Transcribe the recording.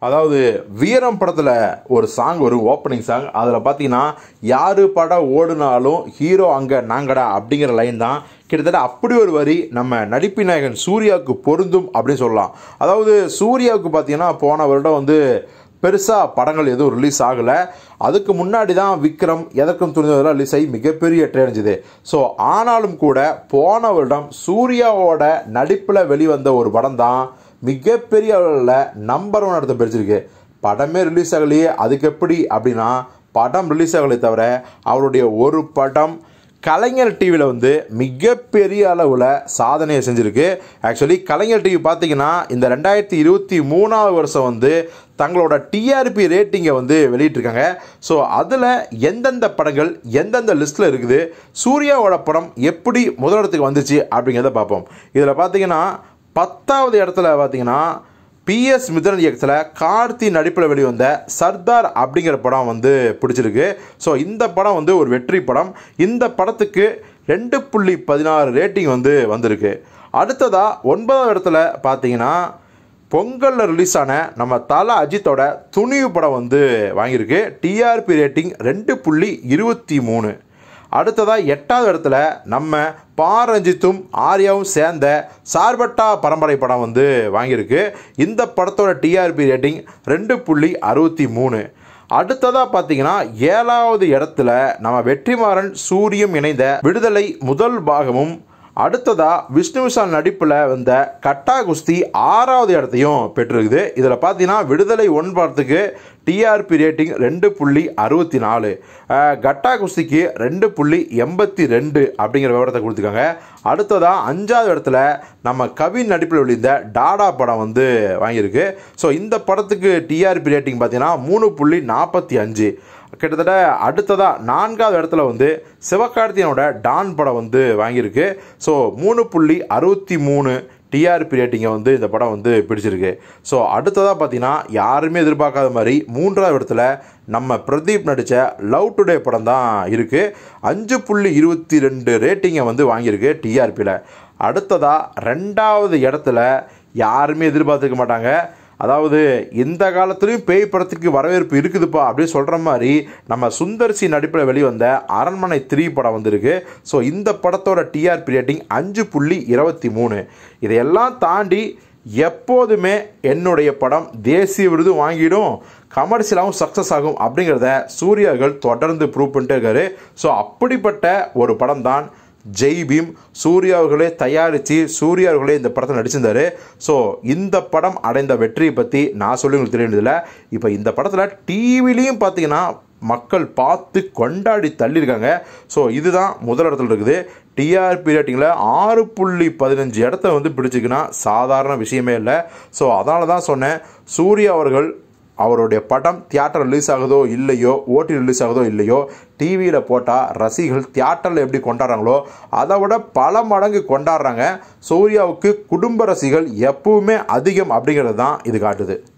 அதாவது வீரம் படத்தில் ஒரு சாங் வரும் ஓப்பனிங் சாங் அதில் பார்த்தீங்கன்னா யாரு படம் ஓடுனாலும் ஹீரோ அங்கே நாங்கடா அப்படிங்கிற லைன் தான் கிட்டத்தட்ட அப்படி ஒரு வரி நம்ம நடிப்பு நாயகன் சூர்யாவுக்கு பொருந்தும் அப்படின்னு சொல்லலாம் அதாவது சூர்யாவுக்கு பார்த்தீங்கன்னா போன வருடம் வந்து பெருசாக படங்கள் எதுவும் ரிலீஸ் ஆகலை அதுக்கு முன்னாடி தான் விக்ரம் எதற்கும் துணிந்ததெல்லாம் ரிலீஸ் ஆகி மிகப்பெரிய ட்ரெயின் அடைஞ்சுது ஸோ ஆனாலும் கூட போன வருடம் சூர்யாவோட நடிப்பில் வெளிவந்த ஒரு படம் தான் மிகப்பெரிய அளவில் நம்பர் ஒன் இடத்த பிரிச்சிருக்கு படமே ரிலீஸ் ஆகலையே அதுக்கு எப்படி அப்படின்னா படம் ரிலீஸ் ஆகலை தவிர அவருடைய ஒரு படம் கலைஞர் டிவியில் வந்து மிகப்பெரிய அளவில் சாதனையை செஞ்சுருக்கு ஆக்சுவலி கலைஞர் டிவி பார்த்தீங்கன்னா இந்த ரெண்டாயிரத்தி இருபத்தி மூணாவது வருஷம் வந்து தங்களோட டிஆர்பி ரேட்டிங்கை வந்து வெளியிட்டிருக்காங்க ஸோ அதில் எந்தெந்த படங்கள் எந்தெந்த லிஸ்ட்டில் இருக்குது சூர்யாவோட படம் எப்படி முதலிடத்துக்கு வந்துச்சு அப்படிங்கிறத பார்ப்போம் இதில் பார்த்தீங்கன்னா பத்தாவது இடத்துல பார்த்தீங்கன்னா பிஎஸ் மிதன் இயக்கத்தில் கார்த்தி நடிப்பில் வெளிவந்த சர்தார் அப்படிங்கிற படம் வந்து பிடிச்சிருக்கு ஸோ இந்த படம் வந்து ஒரு வெற்றி படம் இந்த படத்துக்கு ரெண்டு புள்ளி பதினாறு ரேட்டிங் வந்து வந்திருக்கு அடுத்ததாக ஒன்பதாவது இடத்துல பார்த்தீங்கன்னா பொங்கலில் ரிலீஸ் ஆன நம்ம தல அஜித்தோட துணிவு படம் வந்து வாங்கியிருக்கு டிஆர்பி ரேட்டிங் ரெண்டு புள்ளி இருபத்தி மூணு அடுத்ததாக எட்டாவது இடத்துல நம்ம பாரஞ்சித்தும் ஆர்யாவும் சேர்ந்த சார்பட்டா பரம்பரை படம் வந்து வாங்கியிருக்கு இந்த படத்தோட டிஆர்பி ரேட்டிங் ரெண்டு புள்ளி அறுபத்தி மூணு அடுத்ததாக பார்த்தீங்கன்னா ஏழாவது இடத்துல நம்ம வெற்றிமாறன் சூரியம் இணைந்த விடுதலை முதல் பாகமும் அடுத்ததா விஷ்ணு விஷால் நடிப்பில் வந்த கட்டா குஸ்தி ஆறாவது இடத்தையும் பெற்றிருக்குது இதில் பார்த்தீங்கன்னா விடுதலை ஒன் படத்துக்கு டிஆர்பி ரேட்டிங் ரெண்டு புள்ளி அறுபத்தி நாலு கட்டா குஸ்திக்கு ரெண்டு புள்ளி எண்பத்தி ரெண்டு அப்படிங்கிற விவரத்தை கொடுத்துருக்காங்க அடுத்ததாக அஞ்சாவது இடத்துல நம்ம கவின் நடிப்பில் வெளிந்த டாடா படம் வந்து வாங்கியிருக்கு ஸோ இந்த படத்துக்கு டிஆர்பி ரேட்டிங் பார்த்தீங்கன்னா மூணு புள்ளி நாற்பத்தி அஞ்சு கிட்டத்தட்ட அடுத்ததாக நான்காவது இடத்துல வந்து சிவகார்த்தியனோட டான் படம் வந்து வாங்கியிருக்கு ஸோ மூணு புள்ளி அறுபத்தி மூணு டிஆர்பி ரேட்டிங்கை வந்து இந்த படம் வந்து பிடிச்சிருக்கு ஸோ அடுத்ததாக பார்த்தீங்கன்னா யாருமே எதிர்பார்க்காத மாதிரி மூன்றாவது இடத்துல நம்ம பிரதீப் நடித்த லவ் டுடே படம் தான் இருக்குது அஞ்சு புள்ளி இருபத்தி ரெண்டு ரேட்டிங்கை வந்து வாங்கியிருக்கு டிஆர்பியில் அடுத்ததாக ரெண்டாவது இடத்துல யாருமே எதிர்பார்த்துருக்க மாட்டாங்க அதாவது இந்த காலத்துலேயும் பேய் படத்துக்கு வரவேற்பு இருக்குதுப்பா அப்படின்னு சொல்கிற மாதிரி நம்ம சுந்தர்சி நடிப்பில் வெளிவந்த அரண்மனை த்ரீ படம் வந்திருக்கு ஸோ இந்த படத்தோட டிஆர்பி ரேட்டிங் அஞ்சு புள்ளி இருபத்தி மூணு இதையெல்லாம் தாண்டி எப்போதுமே என்னுடைய படம் தேசிய விருது வாங்கிடும் கமர்ஷியலாகவும் சக்ஸஸ் ஆகும் அப்படிங்கிறத சூர்யார்கள் தொடர்ந்து ப்ரூவ் பண்ணிட்டே இருக்காரு ஸோ அப்படிப்பட்ட ஒரு படம் தான் ஜெய் பீம் சூர்யா அவர்களே தயாரித்து சூர்யா அவர்களே இந்த படத்தில் நடிச்சிருந்தாரு ஸோ இந்த படம் அடைந்த வெற்றியை பற்றி நான் சொல்லி உங்களுக்கு தெரிய வேண்டியதில்லை இப்போ இந்த படத்தில் டிவிலையும் பார்த்தீங்கன்னா மக்கள் பார்த்து கொண்டாடி தள்ளியிருக்காங்க ஸோ இதுதான் முதல் இடத்துல இருக்குது டிஆர்பி ரேட்டிங்கில் ஆறு புள்ளி பதினஞ்சு இடத்த வந்து பிடிச்சிக்குன்னா சாதாரண விஷயமே இல்லை ஸோ அதனால தான் சொன்னேன் சூர்யா அவர்கள் அவருடைய படம் தியேட்டர் ரிலீஸ் ஆகுதோ இல்லையோ ஓடி ரிலீஸ் ஆகுதோ இல்லையோ டிவியில் போட்டால் ரசிகர்கள் தியேட்டரில் எப்படி கொண்டாடுறாங்களோ அதை விட பல மடங்கு கொண்டாடுறாங்க சூர்யாவுக்கு குடும்ப ரசிகர்கள் எப்பவுமே அதிகம் அப்படிங்கிறது தான் இது காட்டுது